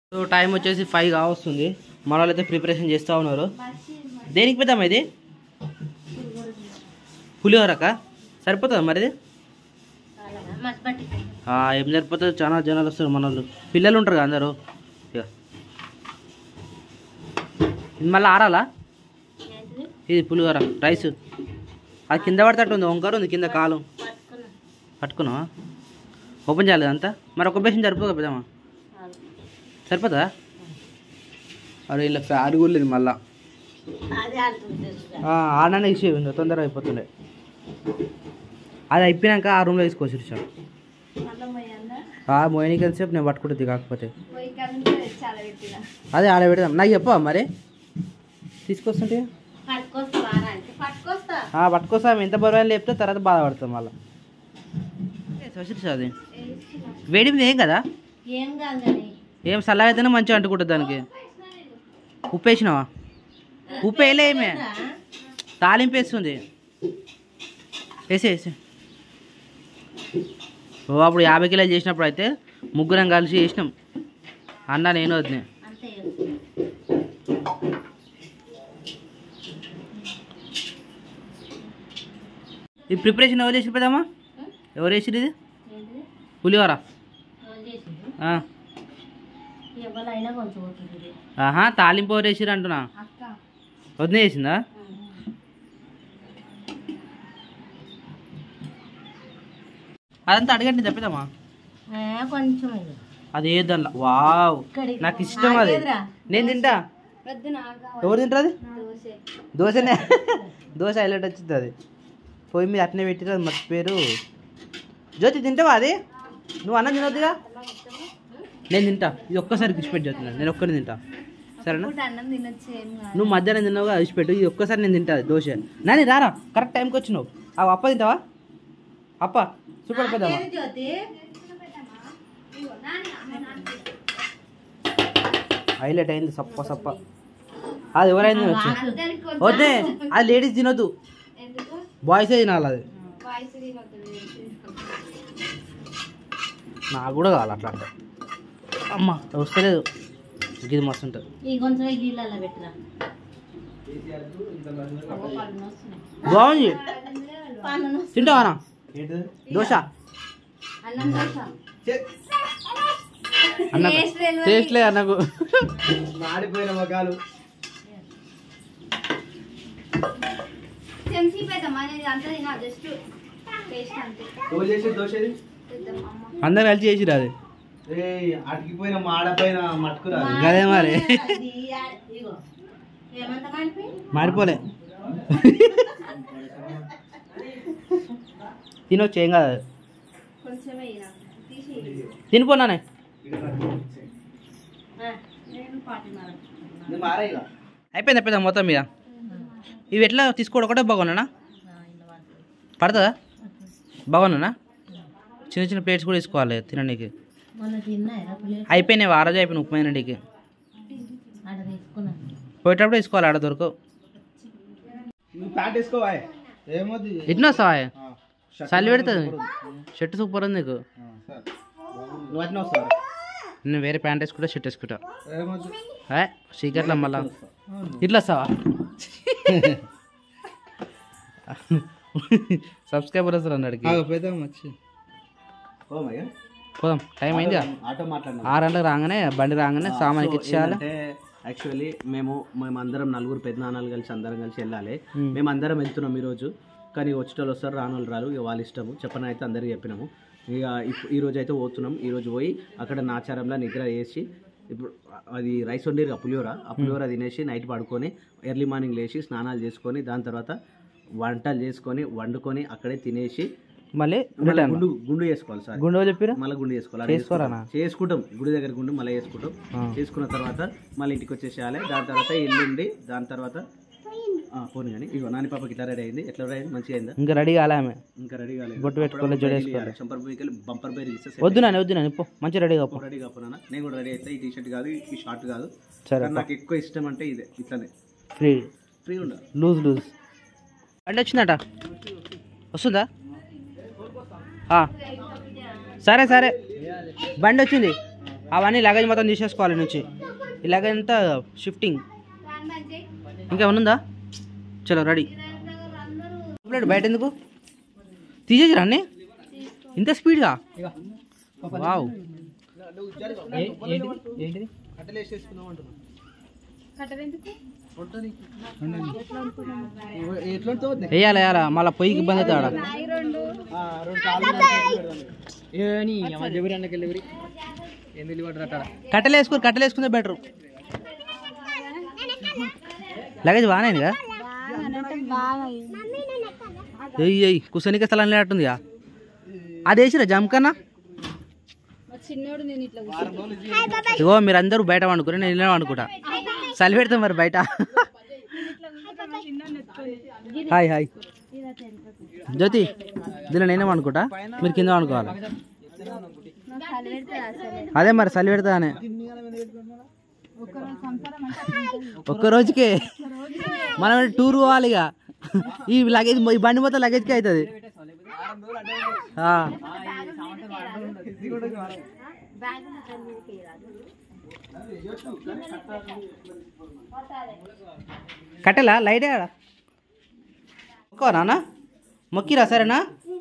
So time వచ్చేసి five కావస్తుంది మన వాళ్ళు అయితే ప్రిపరేషన్ చేస్తూ ఉన్నారు దేనికి పెద్దామా ఇది పులిహోరక సరిపోతుందా మరి ఇది ఆ, ఏం సరిపోతుంది చాలా జనాలు వస్తారు మన వాళ్ళు పిల్లలు ఉంటారు కదా అందరూ ఇక ఇది మళ్ళీ ఆరాలా ఇది పులిహోర రైస్ అది కింద పడతట్టు ఉంది వంకర ఉంది కింద కాలు పట్టుకున్నావా ఓపెన్ చేయాలి అంతా మరి ఒక బేషన్ సరిపోదు పెద్దమ్మా సరిపోతుందా అరే ఇలా ఫ్యాన్ కూడా లేదు మళ్ళా ఆడనే ఇష్యూ ఇంకా తొందరగా అయిపోతుండే అది అయిపోయినాక ఆ రూమ్లో తీసుకోవచ్చు సార్ మోయినికి ఎంతసేపు నేను పట్టుకుంటుంది కాకపోతే అదే ఆడ పెడదాం నాకు చెప్పవా మరి తీసుకొస్తుంటే ఆ, పట్టుకొస్తాం ఎంత బరువు లేపితే తర్వాత బాధపడతాం మళ్ళీ ససిరి అది వేడి మీద ఏం కదా ఏం కాదు కానీ ఏం చల్లగా అయితేనే మంచిగా అంటుకుంటుంది దానికి ఉప్పు వేసినావా ఉప్పు వేయలే ఏమే తాలింపు వేస్తుంది వేసే వేసే ఓ అప్పుడు యాభై కిలోలు చేసినప్పుడు అయితే ముగ్గురం కలిసి చేసినాం అన్న నేను వదిలే అంతే ఈ ప్రిపరేషన్ ఎవరు చేసి పెద్దమ్మా ఎవరు వేసిరు ఇది ఏంటిది పులిహోర రోజు చేసింది ఆ. ఎవరైనా కొంచెం అవుతుంది ఆహా తాలింపు ఎవరు వేసిరు అంటున్నా అక్క వదిలే వేసిందా అదంతా అడగండి తప్పిదమ్మా కొంచెం ఇది అది ఏదల్లా వావ్ ఇక్కడికి నాకు ఇష్టం అది నాకేదిరా? నేను తింటా వద్దు నాకు ఎవరు తింటారు దోశ దోశనే దోశ హైలైట్ వచ్చింది అది పొయ్యి మీద అట్నే పెట్టిరు అది మర్చిపోయారు జ్యోతి తింటావా అది నువ్వు అన్నం తినొద్దుగా నేను తింటా ఇది ఒక్కసారి ఇచ్చిపెట్టి చెప్తున్నాను నేను ఒక్కరిని తింటా సరేనా అన్నం తినొచ్చు ఏం కాదు నువ్వు మధ్యాహ్నం తిన్నావుగా ఇచ్చిపెట్టు ఇది ఒక్కసారి నేను తింటా దోశ నాని రారా కరెక్ట్ టైంకి వచ్చినావు ఆ అప్ప తింటావా అప్ప సూపర్ పెద్దమ్మా ఏది జ్యోతి హైలైట్ అయింది సప్ప సప్ప అది ఎవరైంది వచ్చి వద్దే అది లేడీస్ తినొద్దు బాయ్సే తినాలి అది నాకు కూడా కావాలి అట్లా అంటే అమ్మ వస్తలేదు ఇది మస్తు ఉంటుంది ఈ కొంచెం ఈ నీళ్ళల్లో పెట్టిరా బాగుంది పన్ను తింటావానా దోశ అన్నం దోశ అన్న టేస్ట్ లేదు అన్నకు మాడిపోయిన మొగాలు చెంచి పెద్దమ్మా నేను అంతా తినా జస్ట్ టేస్ట్ అంతే ఎవరు చేసి దోశది పెద్దమ్మ అందరు కలిసి చేసిరు అది ఏ అటికిపోయిన మాడపోయిన మట్టుకురా గదే మరి అది ఇగో ఏమంత కలిపి మారిపోలే తినొచ్చు ఏం కాదు అది. కొంచెమే ఇరా తీసి తినిపోనానే నేను పాటినారు మారేగా అయిపోయింది అయిపోయింది మొత్తం మీద ఇవి ఎట్లా తీసుకోవడం ఒకటే బాగున్నానా పడుతుందా బాగున్నానా చిన్న చిన్న ప్లేట్స్ కూడా తీసుకోవాలి తినడానికి మొన్న తిన్నాయా ప్లేట్ అయిపోయినాయి ఆ రోజు అయిపోయినాయి ఉప్మా తినడానికి ఆడ తీసుకున్నాను పోయేటప్పుడు తీసుకోవాలి ఆడ దొరకవు నువ్వు ప్యాంట్ వేసుకోవా ఏమొద్దు ఎట్లా వస్తావా చలి పెడుతుంది షర్ట్ సూపర్ ఉంది నీకు నువ్వు అట్నే వస్తావా నేను వేరే ప్యాంట్ వేసుకుంటా షర్ట్ వేసుకుంటా ఏమొద్దు ఏ సీక్రెట్లో మళ్ళా ఇట్లా వస్తావా సబ్స్క్రైబర్ వస్తారు అన్నాడికి పెద్దాం వచ్చి ఓమయ్య పోదాం టైం అయిందిగా ఆటో మాట్లాడినా ఆరు గంటలకు రాగానే బండి రాగానే సామాన్కి ఇచ్చేయాలి అంటే యాక్చువల్లీ మేము మేము అందరం నలుగురు పెద్దనాన్నలు కలిసి అందరం కలిసి వెళ్ళాలి Hmm. మేము అందరం వెళ్తున్నాం ఈరోజు కానీ వచ్చేటోళ్ళు వస్తారు రానోళ్ళు రారు ఇక వాళ్ళ ఇష్టము చెప్పని అయితే అందరికీ చెప్పినాము ఇక ఇప్పు- ఈ రోజు అయితే పోతున్నాం ఈ రోజు పోయి అక్కడ నాచారంలో నిద్ర చేసి ఇప్పుడు అది రైస్ వండిరు పులిహోర ఆ పులిహోర తినేసి నైట్ పడుకొని ఎర్లీ మార్నింగ్ లేచి స్నానాలు చేసుకొని దాని తర్వాత వంటలు చేసుకొని వండుకొని అక్కడే తినేసి మళ్ళీ మళ్ళీ రిటర్న్ గుండు గుండు చేసుకోవాలి సార్ గుండె చెప్పిరా మళ్ళీ గుండు చేసుకోవాలి అలా చేసుకోరానా? చేసుకుంటాం. చేసుకుంటాం గుడి దగ్గర గుండు మళ్ళీ చేసుకుంటాం ఆ. చేసుకున్న తర్వాత మళ్ళీ ఇంటికి వచ్చేసేయాలి దాని తర్వాత ఇల్లుండి దాని తర్వాత ఆ, పోనీ కానీ ఇగో నాని పాపకి ఇట్లా రెడీ అయింది ఎట్లా రెడీ అయింది మంచిగా అయిందా ఇంకా రెడీ కాలే ఆమె ఇంకా రెడీ కాలేదు బొట్టు పెట్టుకోలే, జడ వేసుకోలే. చంపర్ బైక్ బంపర్ బైక్ ఇస్తే వద్దు నాని వద్దు నాని పో మంచి రెడీ కాపో రెడీ కాపోనా నేను కూడా రెడీ అయితే ఈ టీ షర్ట్ కాదు ఈ షార్ట్ కాదు సరే కానీ నాకు ఎక్కువ ఇష్టం అంటే ఇదే ఇట్లానే ఫ్రీ ఫ్రీ ఉండాలి లూజ్ లూజ్ బండి వచ్చిందట వస్తుందా ఆ. సరే సరే బండి వచ్చింది అవన్నీ లగేజ్ మొత్తం తీసేసుకోవాలి నుంచి ఈ లగేజ్ అంతా షిఫ్టింగ్ ఇంకేమన్నా ఉందా చలో రెడీ ప్లేట్ బయట ఎందుకు తీసేసిరా అన్నీ ఇంత స్పీడ్గా వావ్ వేయాలి వేయాలా మళ్ళీ పొయ్యికి ఇబ్బంది అవుతాడా కట్టెలు వేసుకుని కట్టెలు వేసుకుంటే బెటర్ లగేజ్ బాగానేగా ఎయ్యి ఎయ్యి కుసనికే స్థలం లేనట్టుందిగా అది వేసిరా జంకన్నా ఇగో మీరు అందరూ బయట వండుకుని నేను ఇలా వండుకుంటా చలి పెడతాం మరి బయట హాయ్ హాయ్ జ్యోతి దీనిలో నేనే వండుకుంటా మీరు కింద వండుకోవాలి అదే మరి చలి పెడతా అనే ఒక్క రోజుకే మనం టూర్ పోవాలి ఇక ఈ లగేజ్ ఈ బండి మొత్తం లగేజ్కే అవుతుంది ఆ. కట్టెలా లైట్ ఆడ మొక్కో నాన్న మొక్కిరా సరేనా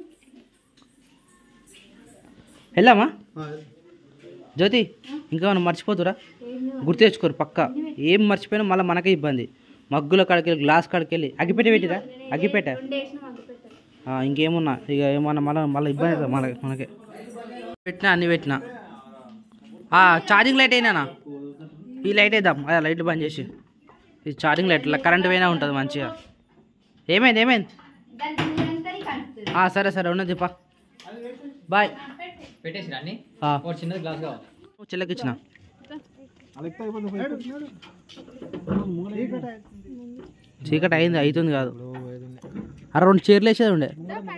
వెళ్ళామా జ్యోతి ఇంకేమైనా మర్చిపోతురా గుర్తు తెచ్చుకోరు పక్క ఏం మర్చిపోయినా మళ్ళీ మనకే ఇబ్బంది మగ్గుల కాడికి వెళ్ళి గ్లాస్ కాడికి వెళ్ళి అగ్గిపెట్ట పెట్టిరా అగ్గిపెట్ట ఆ, ఇంకేమున్నా ఇక ఏమన్నా మళ్ళీ మళ్ళీ ఇబ్బంది అవుతుంది మన మనకే పెట్టినా అన్ని పెట్టినా ఆ, ఛార్జింగ్ లైట్ అయినానా ఈ లైట్ వేద్దాం అదే లైట్లు బంద్ చేసి ఇది ఛార్జింగ్ లైట్ కరెంట్ పోయినా ఉంటుంది మంచిగా ఏమైంది ఏమైంది ఆ, సరే సరే ఉన్నది పా బాయ్ పెట్టేసి అన్ని ఆ, చిన్నది గ్లాస్ కావాలి చెల్లెకి ఇచ్చిన చీకటి అయింది అవుతుంది కాదు అరే రెండు చీరలు వేసేది ఉండే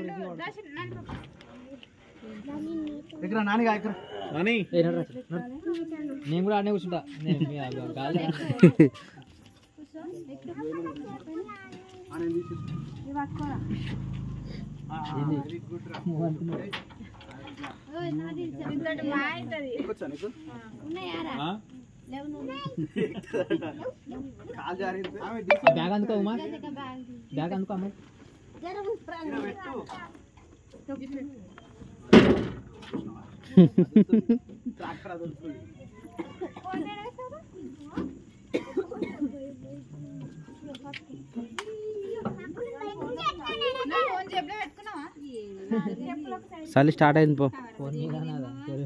నేను కూడా ఆడనే కూర్చుంటా నేను మీ ఆ గాలి బ్యాగ్ అందుకో ఉమా బ్యాగ్ అందుకో అమ్మ చలి స్టార్ట్ అయింది పో ఫోన్ మీద నాదా? సరే.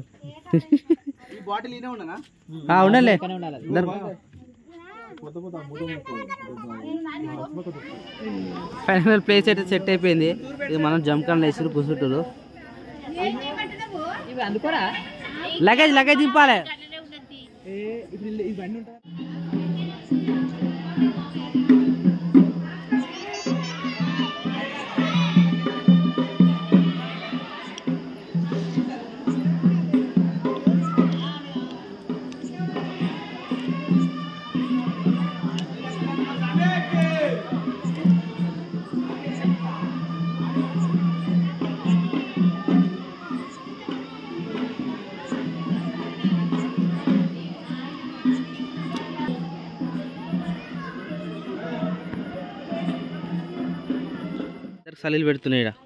ఆ, ఉండలే పక్కనే ఉండాలి ఇద్దరు ఫైనల్ ప్లేస్ అయితే సెట్ అయిపోయింది ఇది మనం జంకాన్ వేసి కూర్చుంటారు ఇవి అందుకోరా లగేజ్ లగేజ్ దింపాలి సలీలు పెడుతున్నాయి ఈడ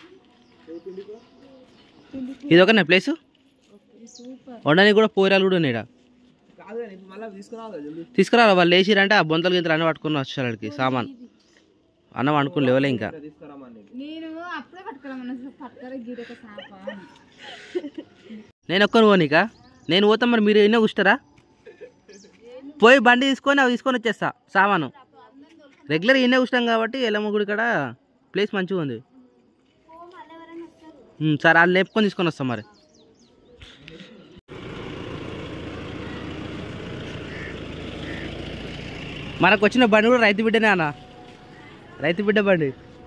ఇది ఒకనే ప్లేస్ వండడానికి కూడా పోరాలు కూడా ఉన్నాయి ఈడ తీసుకురావాలి వాళ్ళు లేచిరంటే ఆ బొంతలు గింతలు అన్నీ పట్టుకుని వచ్చారు ఆడికి సామాన్ అన్న వండుకుని లేవలే ఇంకా నేను అప్పుడే పట్టుకున్నాను పట్టుకర గీరక సాప నేను ఒక్కరు పోనీక నేను పోతాం మరి మీరు ఎన్నో కూర్చుంటారా పోయి బండి తీసుకొని అవి తీసుకొని వచ్చేస్తా సామాను రెగ్యులర్ ఎన్నే కూర్చుంటాం కాబట్టి ఎల్లమ్మ గుడి కాడ ప్లేస్ మంచిగా ఉంది ఉమ్, సరే వాళ్ళు లేపుకొని తీసుకొని వస్తాం మరి మనకు వచ్చిన బండి కూడా రైతు బిడ్డనే అన్న రైతు బిడ్డ బండి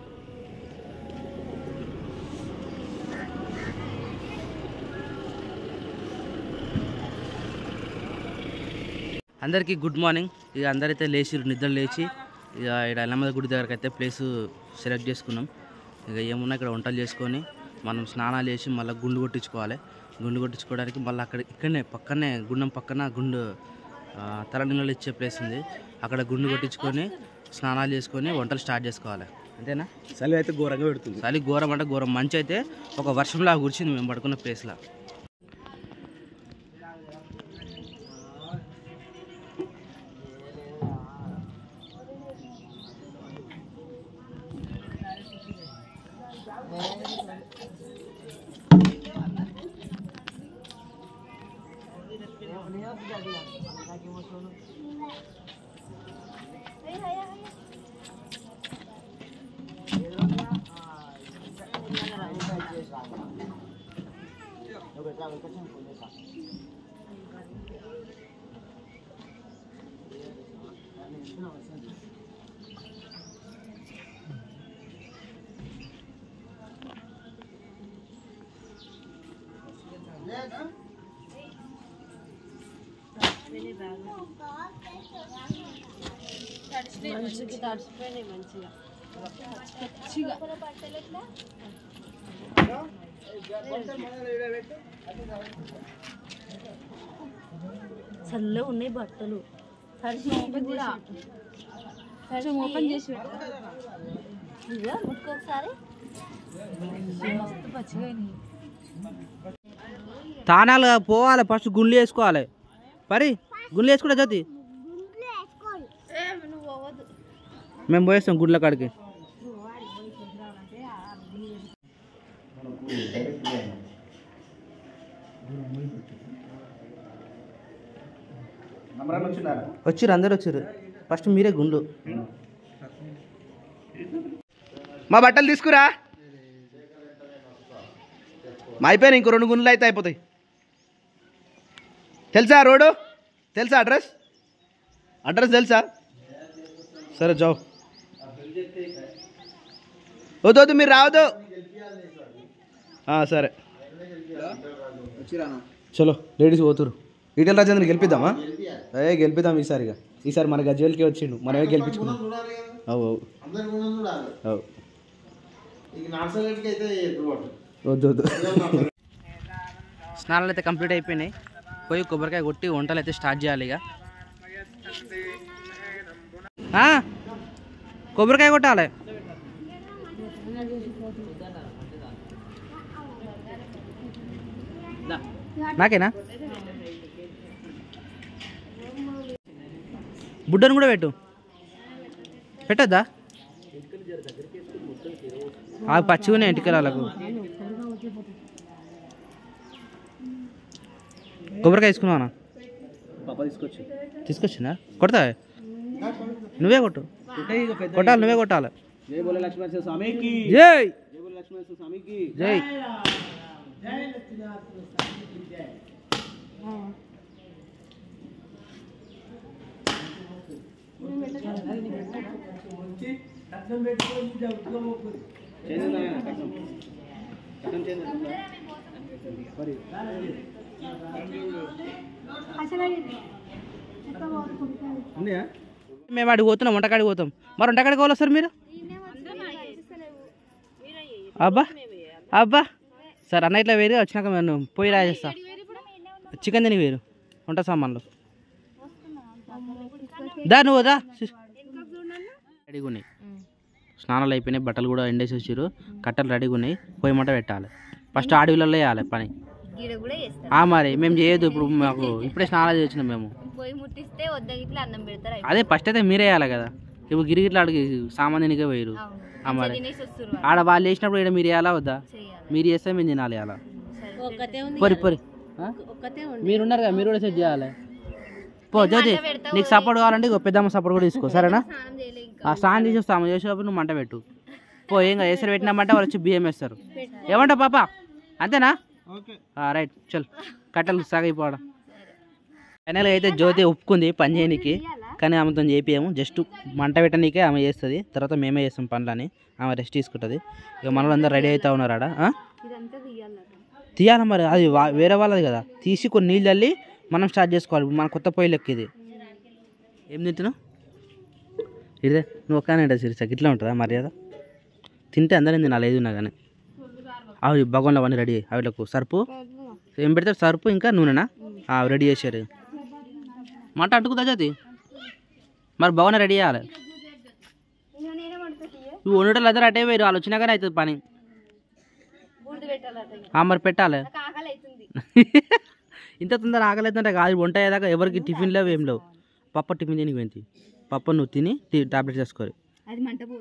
అందరికీ గుడ్ మార్నింగ్ ఇక అందరైతే లేచి నిద్ర లేచి ఇక ఇక్కడ ఎల్లమ్మ గుడి దగ్గరికి అయితే ప్లేస్ సెలెక్ట్ చేసుకున్నాం ఇక ఏమున్నా ఇక్కడ వంటలు చేసుకొని మనం స్నానాలు చేసి మళ్ళీ గుండు కొట్టించుకోవాలి గుండు కొట్టించుకోవడానికి మళ్ళీ అక్కడ ఇక్కడనే పక్కనే గుండం పక్కన గుండు ఆ, తలనీళ్ళు ఇచ్చే ప్లేస్ ఉంది అక్కడ గుండు కొట్టించుకొని స్నానాలు చేసుకొని వంటలు స్టార్ట్ చేసుకోవాలి అంతేనా చలి అయితే ఘోరంగా పెడుతుంది చలి ఘోరం అంటే ఘోరం మంచి అయితే ఒక వర్షంలా కూర్చుంది మేము పడుకున్న ప్లేస్లో మంచిగా తడిచిపోయినాయి మంచిగా చల్ల ఉన్నాయి బట్టలు తడిసి ఓపెన్ కూడా తడిసి ఓపెన్ చేసి ఇదిగో ముట్టుకోకసారి మస్తు పచ్చిగా అయినాయి తానాలు పోవాలి ఫస్ట్ గుండ్లు వేసుకోవాలి పరి గుండ్లు వేసుకుంటా జ్యోతి మేము పోయేస్తాం గుండ్ల కాడికి నమ్మరాలు వచ్చినారా వచ్చిర్రు అందరు వచ్చిర్రు ఫస్ట్ మీరే గుండ్లు మా బట్టలు తీసుకురా మా అయిపోయినా ఇంకో రెండు గుండ్లు అయితే అయిపోతాయి తెలుసా రోడ్డు తెలుసా అడ్రస్ అడ్రస్ తెలుసా సరే జావ్ వద్దు వద్దు మీరు రావద్దు ఆ, సరే చలో లేడీస్ పోతురు ఈటెల రాజేంద్ర గెలిపిద్దామా ఏ గెలిపిద్దాం ఈసారిగా ఈసారి మన గజ్వేల్కే వచ్చిండు మనమే గెలిపించుకున్నాం అవు అవు అవు వద్దు వద్దు స్నానాలు అయితే కంప్లీట్ అయిపోయినాయి పోయి కొబ్బరికాయ కొట్టి వంటలు అయితే స్టార్ట్ చేయాలి ఇక ఆ, కొబ్బరికాయ కొట్టాలి నాకేనా బుడ్డను కూడా పెట్టు పెట్టద్దా ఆ పచ్చిగానే ఇంటికి వాళ్ళకు కొబ్బరికాయ తీసుకున్నావా పాప తీసుకొచ్చి తీసుకొచ్చినా కొడతా నువ్వే కొట్టు కొట్టాలి నువ్వే కొట్టాలి జై బోలే లక్ష్మీ స్వామికి జై జై బోలే లక్ష్మీ స్వామికి జై ఉన్నాయా మేము అడిగి పోతున్నాం వంటకాడికి పోతాం మరి వంటకాడికి పోవాలి సార్ మీరు అబ్బా అబ్బా సార్ అన్న ఇట్లా వేరు వచ్చినాక నేను పోయి రాజేస్తా చికెన్ తిని వేరు వంట సామాన్లు దా నువ్వు దా రెడీగా ఉన్నాయి స్నానాలు అయిపోయినాయి బట్టలు కూడా ఎండేసి వచ్చారు కట్టలు రెడీగా ఉన్నాయి పొయ్యి మంట పెట్టాలి ఫస్ట్ అడవిలలో వేయాలి పని గీడ కూడా చేస్తారు ఆ మరి మేము చేయొద్దు ఇప్పుడు మాకు ఇప్పుడే స్నానాలు చేసినాం మేము పోయి ముట్టిస్తే వద్ద గిట్ల అన్నం పెడతారు అదే ఫస్ట్ అయితే మీరే వేయాలి కదా ఇప్పుడు గిరిగిట్లా అడిగి సామాన్ తినికే పోయారు అవును ఆ మరి తినేసి వస్తారు ఆడ వాళ్ళు వేసినప్పుడు ఇక్కడ మీరు వేయాలా వద్దా చేయాలి మీరు చేస్తే మేము తినాలి అలా ఒక్కతే ఉంది పొరి పొరి ఆ? ఒక్కతే ఉంది మీరు ఉన్నారు కదా మీరు కూడా సెట్ చేయాలి పో జ్యోతి నీకు సపోర్ట్ కావాలంటే ఇగో పెద్దమ్మ సపోర్ట్ కూడా తీసుకో సరేనా స్నానం చేయలే ఇంకా ఆ స్నానం చేసి వస్తాము చేసేటప్పుడు నువ్వు మంట పెట్టు పో ఏం కాదు వేసరి పెట్టినామంటే వాళ్ళు వచ్చి బియ్యం వేస్తారు ఏమంటావు పాప అంతేనా రైట్ చల్ కట్టెలు సాగైపోవడం ఫైనల్గా అయితే జ్యోతి ఒప్పుకుంది పని చేయనీకి కానీ ఆమెతో చేపియము జస్ట్ మంట పెట్టనీకే ఆమె చేస్తుంది తర్వాత మేమే చేస్తాం పనులని ఆమె రెస్ట్ తీసుకుంటుంది ఇక మన అందరూ రెడీ అవుతా ఉన్నారు ఆడ ఆ? ఇదంతా తీయాలట తీయాలి మరి అది వా- వేరే వాళ్ళది కదా తీసి కొన్ని నీళ్ళు చల్లి మనం స్టార్ట్ చేసుకోవాలి ఇప్పుడు మన కొత్త పొయ్యి లెక్క ఇది ఏం తింటున్నావు ఇదే నువ్వు ఒక్కనే సిరిసా ఇట్లా ఉంటుందా మర్యాద తింటే అందరం తినాలి ఏది ఉన్నా కానీ అవి భగవాన్లు అవన్నీ రెడీ అవిలకు సరుపు ఏం పెడతారు సరుపు ఇంకా నూనెనా ఆ, రెడీ చేశారు మంట అంటుకుందా జ్యోతి మరి బాగున్నా రెడీ చేయాలి ఇవి వండటం అదే అటే వేరు వాళ్ళు వచ్చినాకనే అవుతుంది పని బూడిద పెట్టాలట ఇంకా. ఆ, మరి పెట్టాలి నాకు ఆకలి అవుతుంది ఇంత తొందర ఆకలి అవుతుంటే కాదు వంట అయ్యేదాకా ఎవరికి టిఫిన్ లేవు ఏం లేవు పప్ప టిఫిన్ తిని పోయింది పప్ప నువ్వు తిని టాబ్లెట్ చేసుకోరు అది మంట